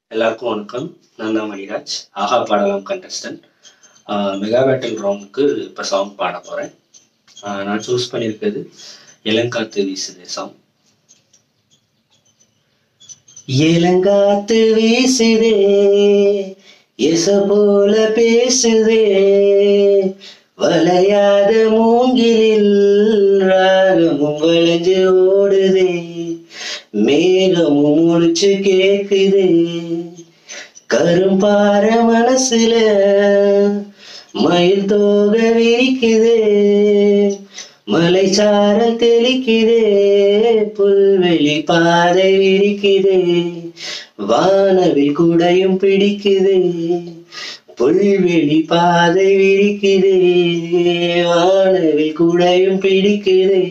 எல்லாருக்கும் வணக்கம் நான் தான் மணிராஜ் ஆஹா பாடலாம் கண்டஸ்டன்ட் மெகா பேட்டில் ரவுண்டுக்கு இப்போ சாங் பாட போகிறேன் நான் சூஸ் பண்ணியிருக்கிறது இளங்காத்து வீசுதே சாங் இளங்காத்து வீசுதே எச போல பேசுதே வளையாத மூங்கிலில் ராகமும் வளைஞ்சு ஓடுதே மேகமும் முழிச்சு கேக்குது கரும்பார மனசுல மயில் தோக விரிக்குது மலைச்சாரல் தெளிக்குதே புல்வெளி பாதை விரிக்குது வானவில் குடையும் பிடிக்குது புல்வெளி பாதை விரிக்குது வானவில் குடையும் பிடிக்குது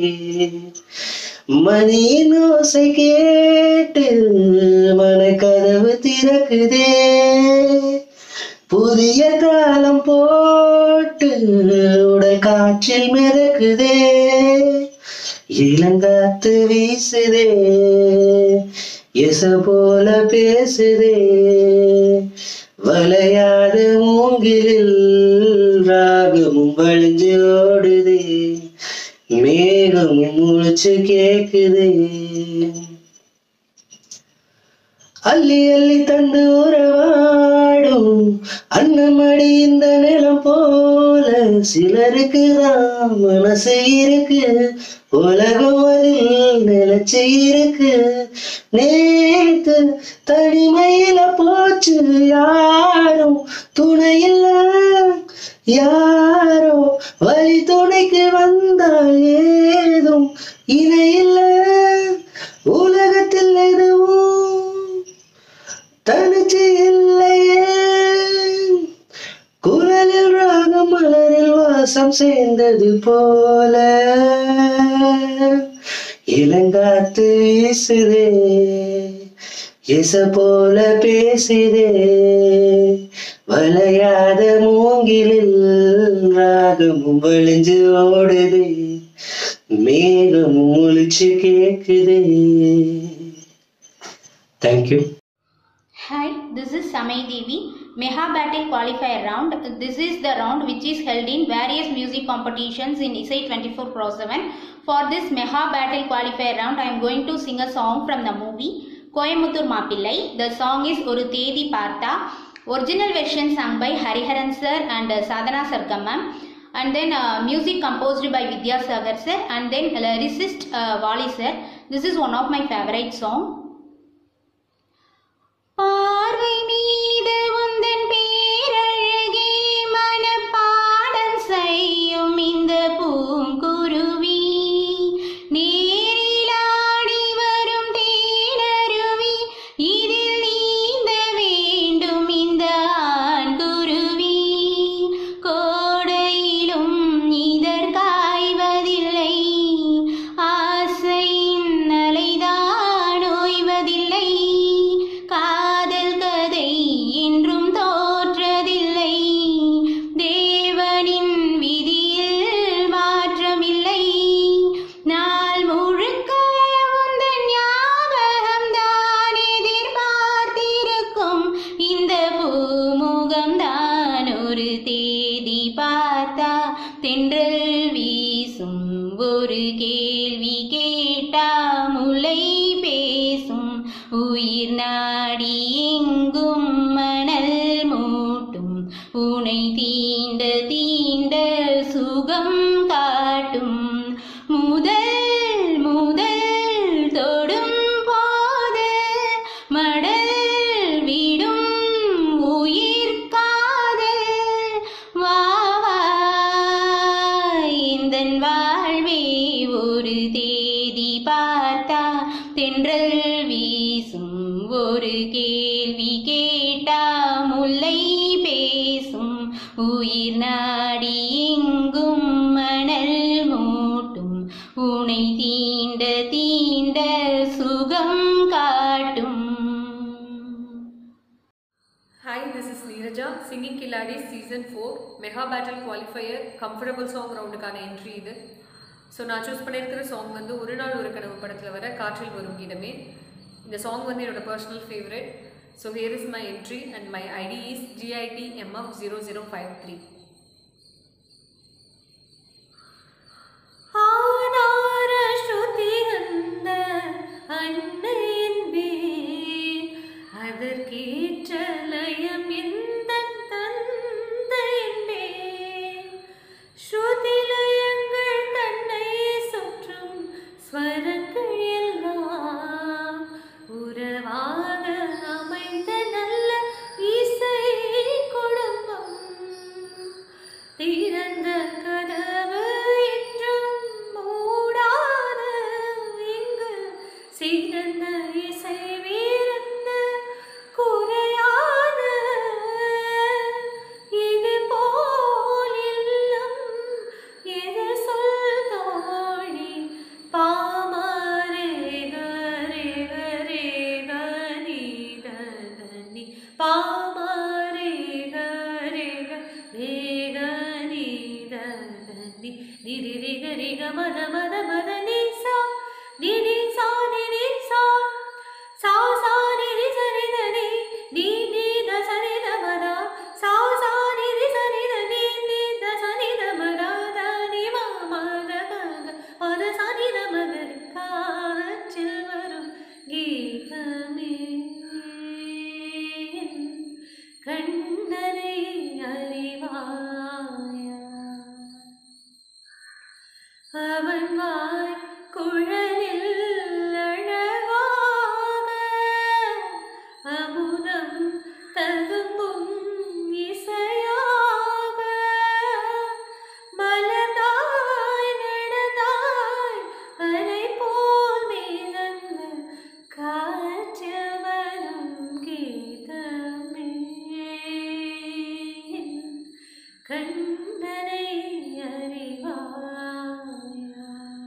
மணியின் ஓசை கேட்டு மனக்கதவு திறக்குதே புதிய காலம் போட்டு உடல் காற்றில் மிதக்குதே இளங்காத்து வீசுதே எச போல பேசுதே வளையாத மூங்கிலில் ராகமும் வழிஞ்சு ஓடுதே மேகமும் முழிச்சு கேக்குது அள்ளி அள்ளி தந்து உறவாடும் அன்னமடி இந்த நிலம் போல சிலருக்கு தான் மனசு இருக்கு உலகம் அதில் நிலச்சு இருக்கு நேத்து தனிமையில போச்சு யாரும் துணையில்ல யாரோ வழி துணைக்கு வந்தால் ஏதும் இணையில்ல உலகத்தில் எதுவும் தனிச்சு இல்லையே குரலில் ராகம் மலரில் வாசம் சேர்ந்தது போல இளங்காத்து வீசுதே இச போல பேசுதே வளையாத மூங்கிலில் ராகமும் வழிஞ்சு ஓடுது மேகமும் முழிச்சு கேக்குதே thank you Hi, this is Samay Devi, Meha Battle Qualifier Round. This is the round which is held in various music competitions in ISAI 24 Pro 7. For this Meha Battle Qualifier Round, I am going to sing a song from the movie Koyamuttur Mappillai. The song is Oru Thedi Partha. Original version sung by Hariharan sir and uh, Sadhana Sargamam. And then uh, music composed by Vidya Sagar sir and then lyricist uh, Wali sir. This is one of my favorite song. பார்வை மீது உந்தன் பேரழகே மனப்பாடம் செய்யும் இந்த பூங்குருவி நேரிலாடி வரும் தேனருவி இதில் நீந்த வேண்டும் இந்த ஆண்குருவி கோடையிலும் இதழ் காய்வதில்லை ஆசையின் அலைதான் ஓய்வதில்லை காதல் கதை என்றும் தோற்றதில்லை தேவனின் விதியில் மாற்றமில்லை நாள் முழுக்க உந்தன் ஞாபகம் தான் எதிர்பார்த்திருக்கும் இந்த பூமுகம் தான் ஒரு தேதி பார்த்தா தென்றல் வீசும் ஒரு கேள்வி கேட்டா முலை பேசும் உயிர் நாடி எங்கும் மணல் மூட்டும் உனை தீண்ட தீண்ட சுகம் காட்டும் முதல் முதல் தொடும் போது மடல் விடும் உயிர் காதல் வா வா எந்தன் வாழ்வே ஒரு தேதி பார்த்தா தென்றல் வீசும் ஒரு கேள்வி கேட்டா முல்லை பேசும் உயிர் நாடி எங்கும் மணல் மூட்டும் உனை தீண்ட தீண்ட சுகம் காட்டும் Hi, this is Neeraja, Singing Killadi Season 4, Meha Battle Qualifier, Comfortable Song ரவுண்டுக்கான என்ட்ரி இது ஸோ நான் சூஸ் பண்ணியிருக்கிற சாங் வந்து ஒரு நாள் ஒரு கனவு படத்தில் வர காற்றில் வரும் கீதமே இந்த சாங் வந்து என்னோட personal favourite So here is my entry and my ID is GITMF0053. ஆதார ஸ்ருதி வந்த அன்னை என்பேன் அதற்கேற்ற லயம் எந்த தந்தை என்பேன் ஸ்ருதிலயங்கள் தன்னை சுற்றும் ஸ்வரங்கள் எல்லாம் உறவாக அமைந்த நல்ல இசை குடும்பம் திறந்த கதவு என்றும் மூடாத இங்கு சிறந்த இசை வீரந்த குறையாத இது போல் இல்லம் எது சொல் தோழி பாமரே கரே கரே கனி தனி பாமரே கரே கரே கனி தனி நிரி ரி கரி க மத மத மத நி சா நி நி சா நி நி சா சா சா நி ரி சரி த நி நி நி த சரி த ம த சா சா நி ரி சரி த நி நி த சரி த ம த த நி ம ம த க க ம த ச நி த ம க ரி காற்றில் வரும் கீதமே என் கண்ணனை அறிவாயா அவன் வாய் குழலில் அழகாக அமுதம் ததும்பும் இசையாக மலர்ந்தாய் நடந்தாய் அலை போல் மிதந்த காற்றில் வரும் கீதமே கண்ணனை அறிவாயா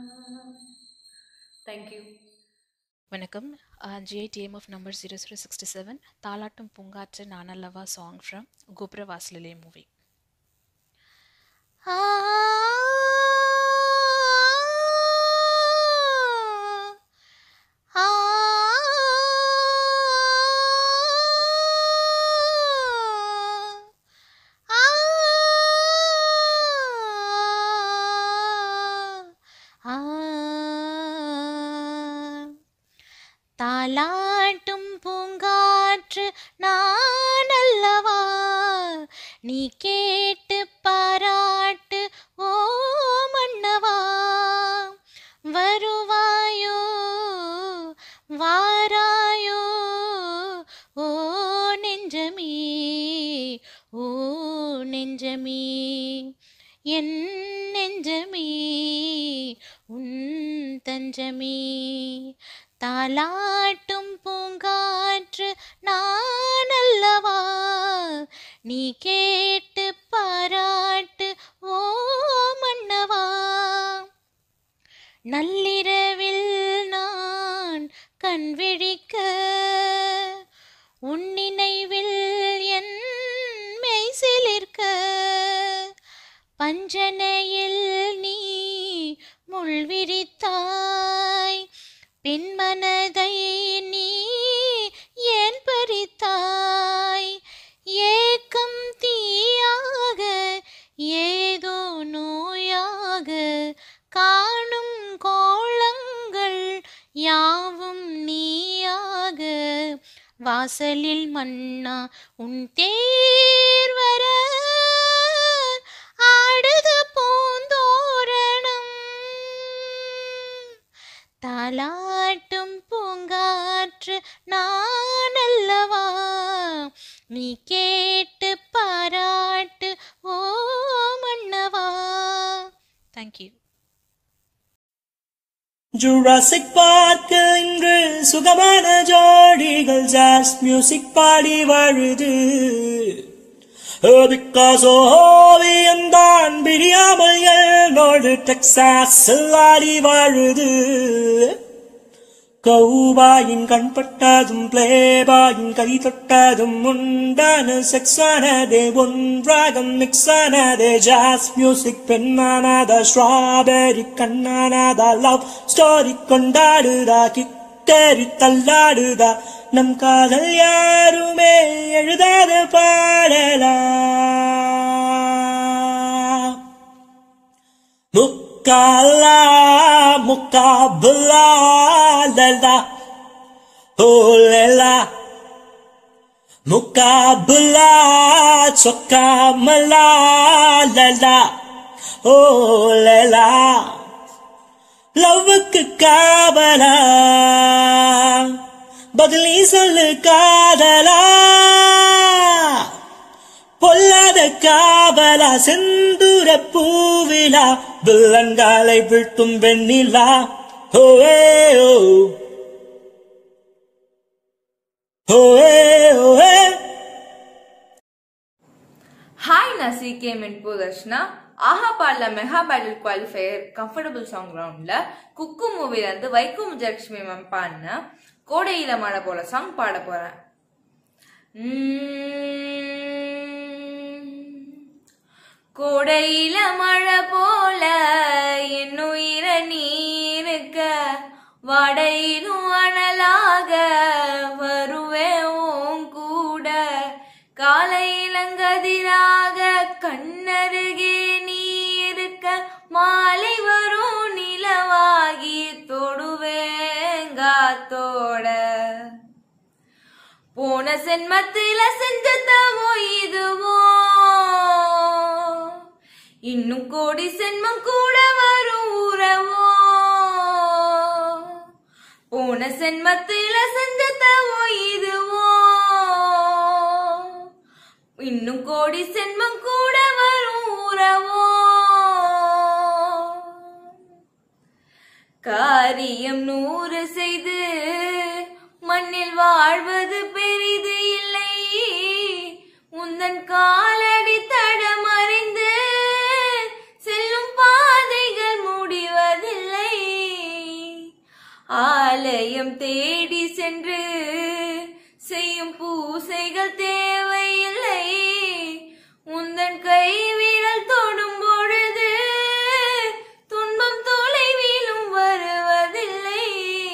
தேங்க்யூ வணக்கம் GITMF number zero zero sixty seven தாலாட்டும் பூங்காற்று நானல்லவா சாங் ஃப்ரம் கோபுரவாசலிலே மூவி தாலாட்டும் பூங்காற்று நான் அல்லவா நீ கேட்டு பாராட்டு ஓ மன்னவா வருவாயோ வாராயோ ஓ நெஞ்சமே ஓ நெஞ்சமே என் நெஞ்சமே உன் தஞ்சமே தாலாட்டும் பூங்காற்று நான் அல்லவா நீ கேட்டு பாராட்டு ஓ மன்னவா நள்ளிரவில் நான் கண் விழிக்க உன் நினைவில் என் மெய் சிலிர்க்க பஞ்சனையில் நீ முள் விரித்தாய் பெண்மனதை நீ ஏன் பறித்தாய் ஏக்கம் தீயாக ஏதோ நோயாக காணும் கோலங்கள் யாவும் நீயாக வாசலில் மன்னா உன் தேர் வர ஆடுது பூந்தோரணம் தாலாட்டும் பூங்காற்று நான் அல்லவா நீ கேட்டு பாராட்டு ஓ மன்னவா தேங்க்யூ ஜுராசிக் பார்க்க இன்று சுகமான ஜோடிகள் ஜாஸ் மியூசிக் பாடி வாழுது பிகாசோ ஓவியம் தான் பிரியாமல் என்னோடு டெக்சாஸ் ஆடி வாழுது கௌபாயின் கண்பட்டதும் பிளேபாயின் கை தொட்டதும் உண்டான செக்ஸானதே ஒன்றாக மிக்ஸ் ஆனதே ஜாஸ் மியூசிக் பெண்ணானதா ஸ்ட்ராபெரி கண்ணானதா லவ் ஸ்டோரி கொண்டாடுதா கிக் முட்டேறி தள்ளாடுதா நம் காதல் யாருமே எழுதாத பாடலா முக்காலா முக்காபுலா லலா ஓ லலா முக்காபுலா சொக்காமலா லலா ஓ லலா லவ்வுக்கு காவலா பதில் நீ சொல்லு காதலா பொல்லாத காவலா செந்தூர பூவிலா வில்லங்காலை வீழ்த்தும் வெண்ணிலா ஓவே ஓ ஓவே ஓவே ஹாய் நான் சிகே மின்பு தர்ஷனா ஆஹா பாடல mega battle qualifier comfortable song ரவுண்ட்ல குக்கு மூவில இருந்து வைக்கும் விஜயலட்சுமி மேம் பாடின கோடையில மழை போல சாங் பாட போறேன் உம். கோடையில மழை போல என்னுயிர நீருக்க வடையிலும் அனலாக வருவேன் உன் கூட காலையிலங்கதிராக கண்ணருகே நீ இருக்க மாலை வரும் நிலவாகி தொடுவேங்காத்தோட போன சென்மத்தில செஞ்ச தவோ இதுவோ இன்னும் கோடி சென்மம் கூட வரும் உறவோ போன சென்மத்தில செஞ்ச தவோ இதுவோ இன்னும் கோடி சென்மம் கூட வரும் உறவோ காரியம் நூறு செய்து மண்ணில் வாழ்வது பெரிது இல்லை உந்தன் காலடி தடமறிந்து செல்லும் பாதைகள் முடிவதில்லை ஆலயம் தேடி சென்று செய்யும் பூசைகள் தேவையில்லை உந்தன் கை விரல் தொடும் பொழுது துன்பம் தொலைவிலும் வருவதில்லை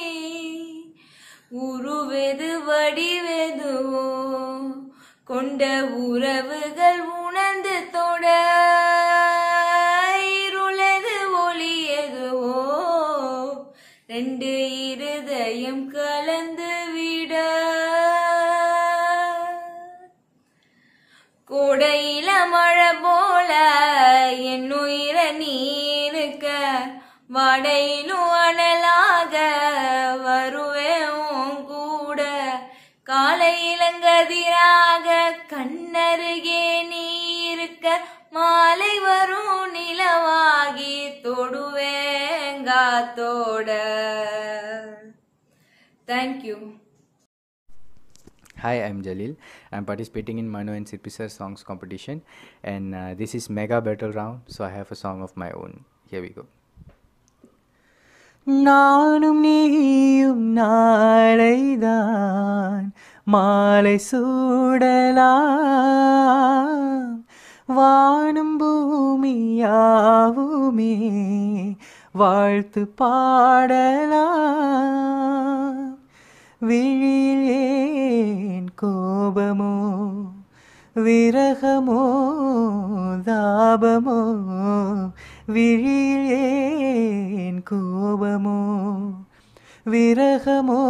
உருவெது வடிவெதுவோ கொண்ட உறவுகள் உணர்ந்து தொட இருளது ஒளியதுவோ ரெண்டு இருதயம் கலந்து விட கோடையில மழை போல என் உயிர நீருக்க வடையிலும் அனலாக வருவேன் உன் கூட காலையிலங்கதிராக கண்ணருகே நீ இருக்க மாலை வரும் நிலவாகி தொடுவேங்காத்தோட thank you Hi, I'm Jalil. I'm participating in Manu and Sirpisar songs competition, and uh, this is mega battle round. So I have a song of my own. Here we go. நானும் நீயும் நாளைதான் மாலை சூடலாம் வானும் பூமியாவுமே வாழ்த்து பாடலாம் விழியில் ஏன் கோபமோ விரகமோ தாபமோ விழியில் ஏன் கோபமோ விரகமோ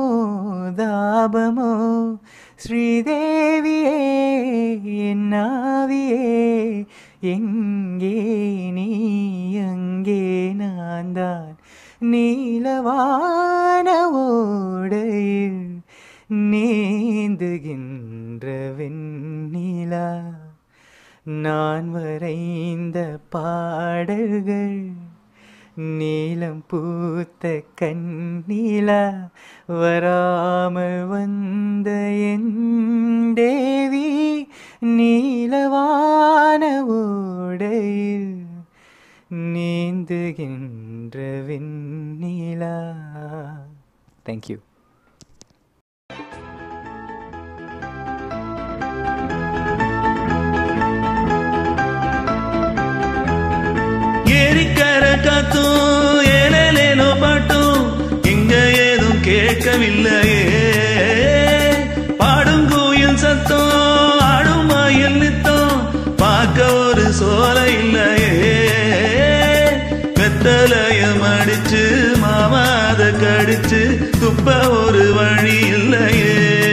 தாபமோ ஸ்ரீதேவியே என் ஆவியே எங்கே நீ எங்கே நான் தான் நீலவான ஓடையில் நீந்துகின்ற வெண்ணிலா நான் வரைந்த பாடல்கள் நீலம் பூத்த கண்ணிலா வராமல் வந்த என் தேவி நீலவான ஓடையில் நீந்துகின்ற வெண்ணிலா தேங்க்யூ ஏரிக்கர காத்தும் ஏலேலேலோ பாட்டும் எங்க ஏதும் கேட்க தெரியவில்லையே பாடும் கோயில் சத்தம் ஆடும் மயில் நித்தம் பார்க்க ஒரு சோலை இல்லையே வெத்தலையம் அடிச்சு மாமாத கடிச்சு துப்ப ஒரு வழி இல்லையே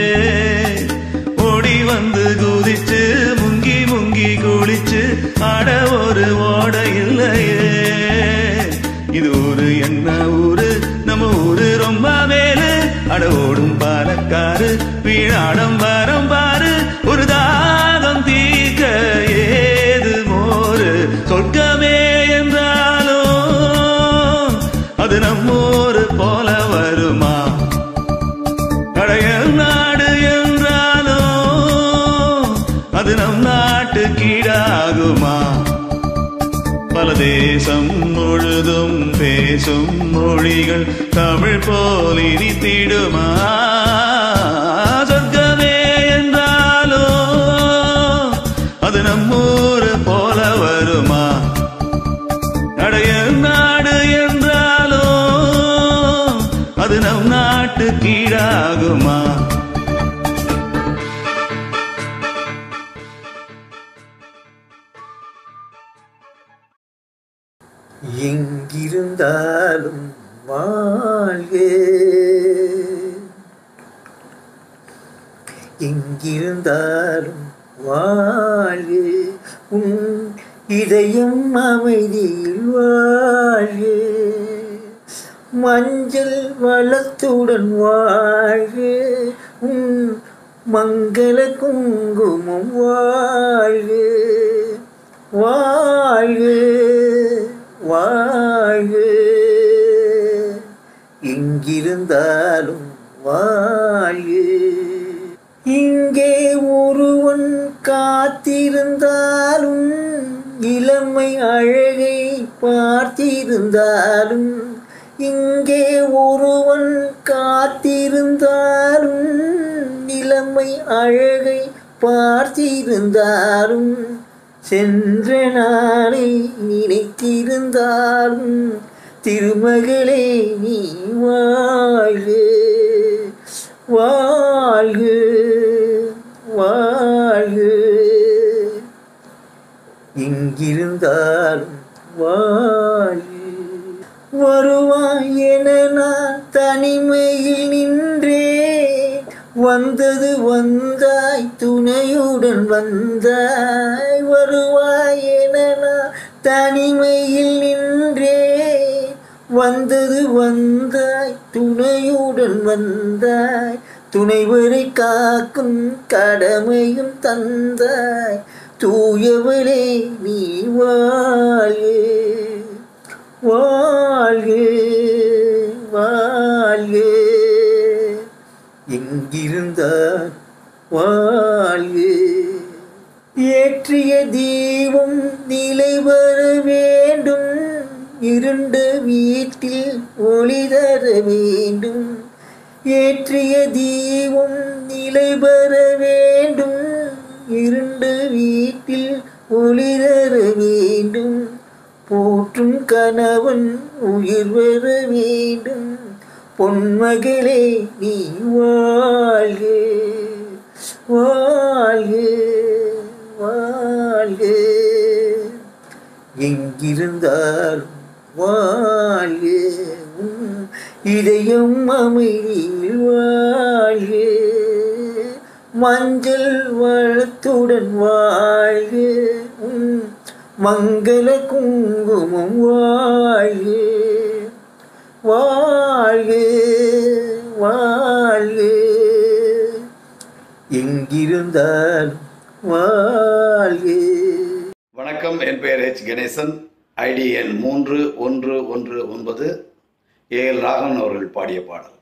ஓடி வந்து குதிச்சு முங்கி முங்கி குளிச்சு ஆட ஒரு ஓட இல்லையே இது ஊரு என்ன ஊரு நம்ம ஊரு ரொம்ப மேலு அட ஓடும் பாலக்காரு வீணாடம் வரம் பாரு ஒரு தாகம் தீர்க்க ஏது மோரு சொர்க்கமே என்றாலும் அது நம்மூரு போல வருமா கடையல் நாடு என்றாலும் அது நம் நாட்டு கீழாகுமா பல தேசம் முழுதும் பேசும் மொழிகள் தமிழ் போல் இனித்திடுமா சொர்க்கமே என்றாலும் அது நம்மூரு போல வருமா நடையல் நாடு என்றாலும் அது நம் நாட்டு கீழாகுமா எங்கிருந்தாலும் வாழ்க எங்கிருந்தாலும் வாழ்க உன் இதயம் அமைதியில் வாழ்க மஞ்சள் வளத்துடன் வாழ்க உன் மங்கள குங்குமம் வாழ்க வாழ்க வாழ்க எங்கிருந்தாலும் வாழ்க இங்கே ஒருவன் காத்திருந்தாலும் இளமை அழகை பார்த்திருந்தாலும் இங்கே ஒருவன் காத்திருந்தாலும் இளமை அழகை பார்த்திருந்தாலும் சென்ற நாளை நினைத்திருந்தாலும் திருமகளே நீ வாழ்க வாழ்க வாழ்க எங்கிருந்தாலும் வாழ்க வருவாய் என நான் தனிமையில் நின்றேன் வந்தது வந்தாய் துணையுடன் வந்தாய் வருவாய் என நான் தனிமையில் நின்றேன் வந்தது வந்தாய் துணையுடன் வந்தாய் துணைவரை காக்கும் கடமையும் தந்தாய் தூயவளே நீ வாழ்க வாழ்க வாழ்க எங்கிருந்தார் வாழ்க ஏற்றிய தீபம் நிலை வர வேண்டும் இருண்ட வீட்டில் ஒளி தர வேண்டும் ஏற்றிய தீபம் நிலை பெற வேண்டும் இருண்ட வீட்டில் ஒளி தர வேண்டும் போற்றும் கணவன் உயிர் வர வேண்டும் பொன்மகளே நீ வாழ்க வாழ்க வாழ்க எங்கிருந்தாலும் வாழ்க உன் இதயம் அமைதியில் வாழ்க மஞ்சள் வளத்துடன் வாழ்க உன் மங்கள குங்குமம் வாழ்க வாழ்க வாழ்க எங்கிருந்தாலும் வாழ்க வணக்கம் என் பெயர் ஹெச் கணேசன் ஐடி எண் மூன்று ஒன்று ஒன்று ஒன்பது ஏஎல் ராகவன் அவர்கள் பாடிய பாடல்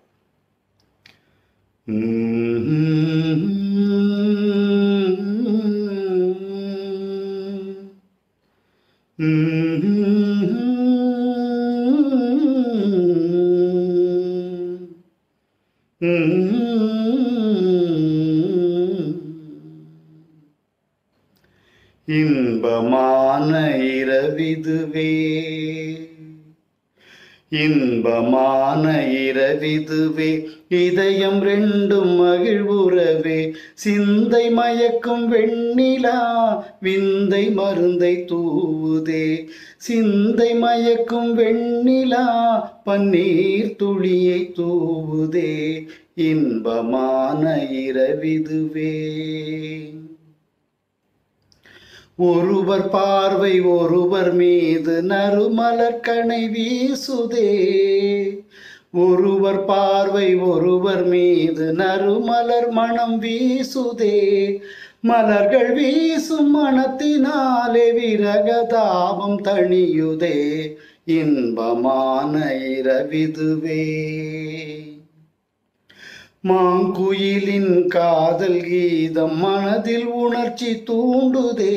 இன்பமான இரவிதுவே இன்பமான இரவிதுவே இதயம் ரெண்டும் மகிழ்வுறவே சிந்தை மயக்கும் வெண்ணிலா விந்தை மருந்தை தூவுதே சிந்தை மயக்கும் வெண்ணிலா பன்னீர் துளியை தூவுதே இன்பமான இரவிதுவே ஒருவர் பார்வை ஒருவர் மீது நறுமலர்கனை வீசுதே ஒருவர் பார்வை ஒருவர் மீது நறுமலர் மனம் வீசுதே மலர்கள் வீசும் மனத்தினாலே விரகதாபம் தணியுதே இன்பமான இரவிதுவே மாங்குயிலின் காதல் கீதம் மனதில் உணர்ச்சி தூண்டுதே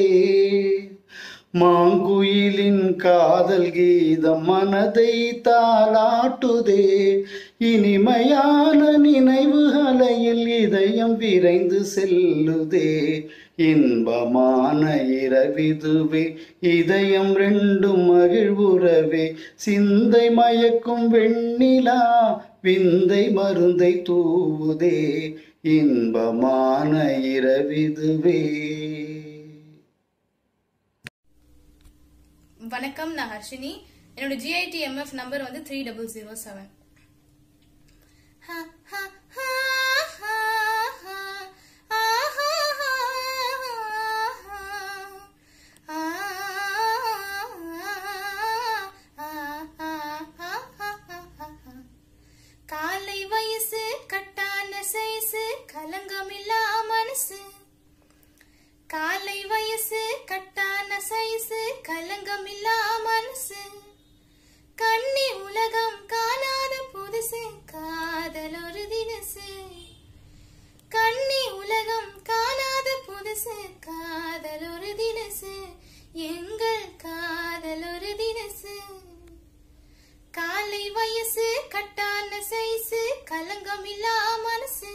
மாங்குயிலின் காதல் கீதம் மனதை தாளாட்டுதே இனிமையான நினைவு அலையில் இதயம் விரைந்து செல்லுதே இன்பமான இரவிதுவே இதயம் ரெண்டும் மகிழ்வுறவே சிந்தை மயக்கும் வெண்ணிலா விந்தை மருந்தை தூவுதே இன்பமான இரவிதுவே வணக்கம் நான் ஹர்ஷினி என்னோட ஜிஐடி எம்எஃப் நம்பர் வந்து த்ரீ டபுள் ஜீரோ செவன் காலை வயசு கட்டான சைசு கலங்கமில்லா மனசு காலை வயசு கட்டான சைசு கலங்கமில்லா மனசு கண்ணி உலகம் காணாத புதுசு காதல் ஒரு தினசு கண்ணி உலகம் காணாத புதுசு காதல் ஒரு தினசு எங்கள் காதல் ஒரு தினசு காலை வயசு கட்டான சைசு கலங்கமில்லா மனசு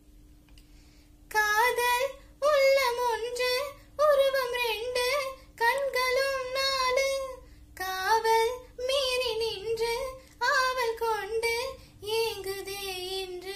காதல் உள்ளம் ஒன்று உருவம் ரெண்டு கண்களும் நாலு காவல் மீறி நின்று ஆவல் கொண்டு ஏங்குதே என்று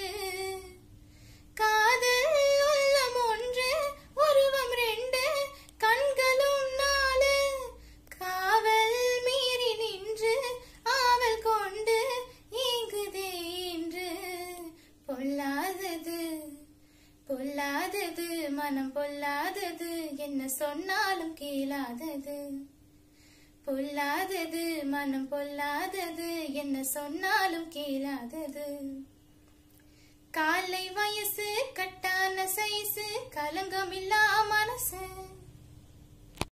காதல் உள்ளம் ஒன்று உருவம் ரெண்டு கண்களும் நாலு காவல் மீறி நின்று ஆவல் கொண்டு ஏங்குதே என்று பொல்லாதது பொல்லாதது மனம் பொல்லாதது என்ன சொன்னாலும் கேளாதது பொல்லாதது மனம் பொல்லாதது என்ன சொன்னாலும் கேளாதது காலை வயசு கட்டான சைசு கலங்கமில்லா மனசு